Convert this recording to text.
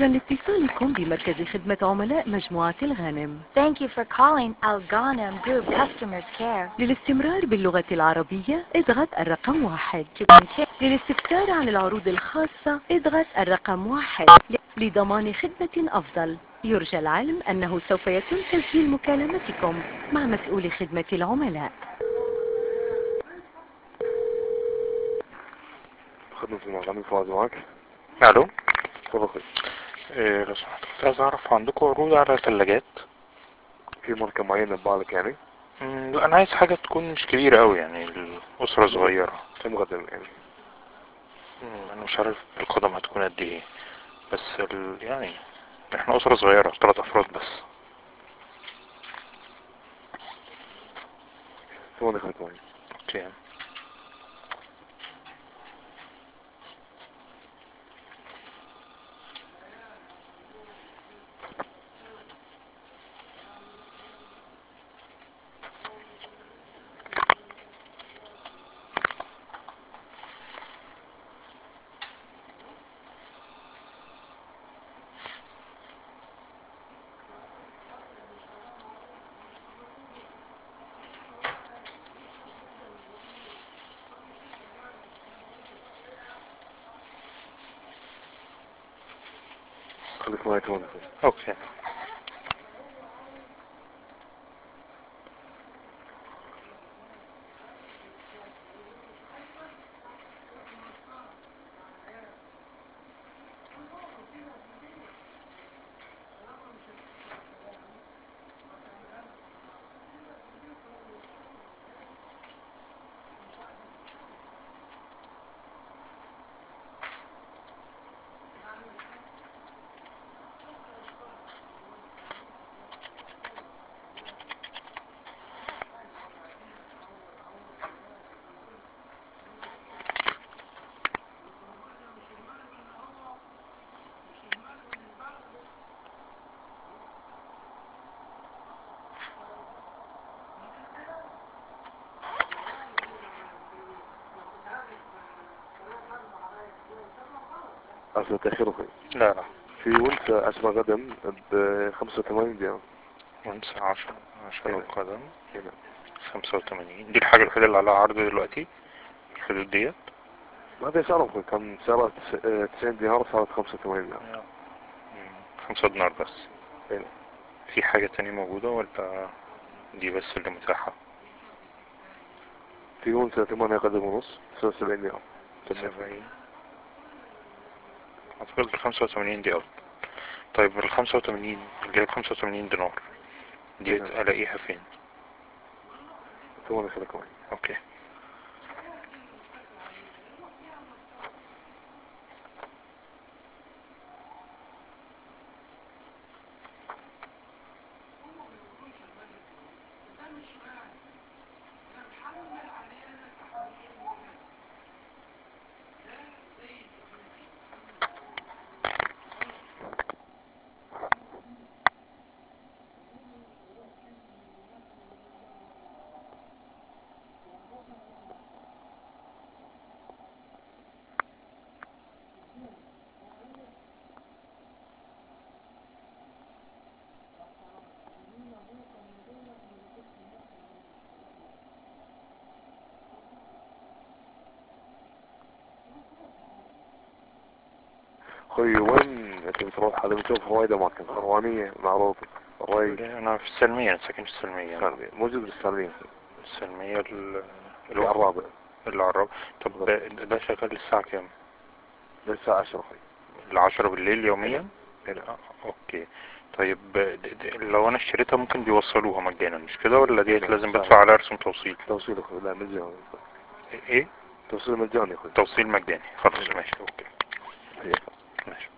لاتصالكم بمركز خدمة عملاء مجموعة الغانم Thank you for calling Al Ghanem Group Customers Care. للاستمرار باللغة العربية اضغط الرقم واحد To continue, للاستفسار عن العروض الخاصة اضغط الرقم واحد لضمان خدمة أفضل يرجى العلم أنه سوف يتم تسجيل مكالمتكم مع مسؤول خدمة العملاء خدمة المعلمين فؤاد معاك الو اتفضل اخوي إيه لو سمحت كنت عايز اعرف عندكم عروض على ثلاجات في ماركة معينة ببالك يعني لا انا عايز حاجة تكون مش كبيرة قوي يعني الاسرة صغيرة كم غدا يعني مم، انا مش عارف القدم هتكون قد ايه بس ال... يعني احنا اسرة صغيرة ثلاث افراد بس ثواني خليك معي اوكي خليك معي ثواني اخوي اوكي اسف التأخير اخوي لا لا في ونس اسمى غدا ب 85 دينار ونسى عشرة عشرة أيوة. قدم هنا خمسة وتمانين دي الحاجة الوحيدة اللي عليها عرض دلوقتي الحدود ديت ما ادري سعرها اخوي كان سعرها تس- آه، 90 دينار صارت 85 دينار مم، خمسة دينار بس أيوة. في حاجة تانية موجودة ولا دي بس اللي متاحة في ونس 8 قدم ونص 79 دينار سبعين أعتقد الخمسة وتمانين دي أفضل طيب الخمسة وتمانين اللي هي بخمسة وتمانين دينار ديت نعم. ألاقيها فين؟ ثواني خليك معي أوكي اخوي وين تبي تروح هذا بتشوف هوايد اماكن حروانية معروف الري أنا في السلمية أنا ساكن في السلمية كان موجود بالسالمين السلمية ال- الوقت الرابع العرب طب ده- ده شغال الساعة كام؟ للساعة 10 اخوي العشرة بالليل يوميا؟ هنا آه، اوكي طيب د- د- لو انا اشتريتها ممكن بيوصلوها مجانا مش كده ولا ديت لازم بدفع عليها رسوم توصيل توصيل اخوي لا مجاني ايه توصيل مجاني اخوي توصيل مجاني خلاص ماشي اوكي هي. ماشي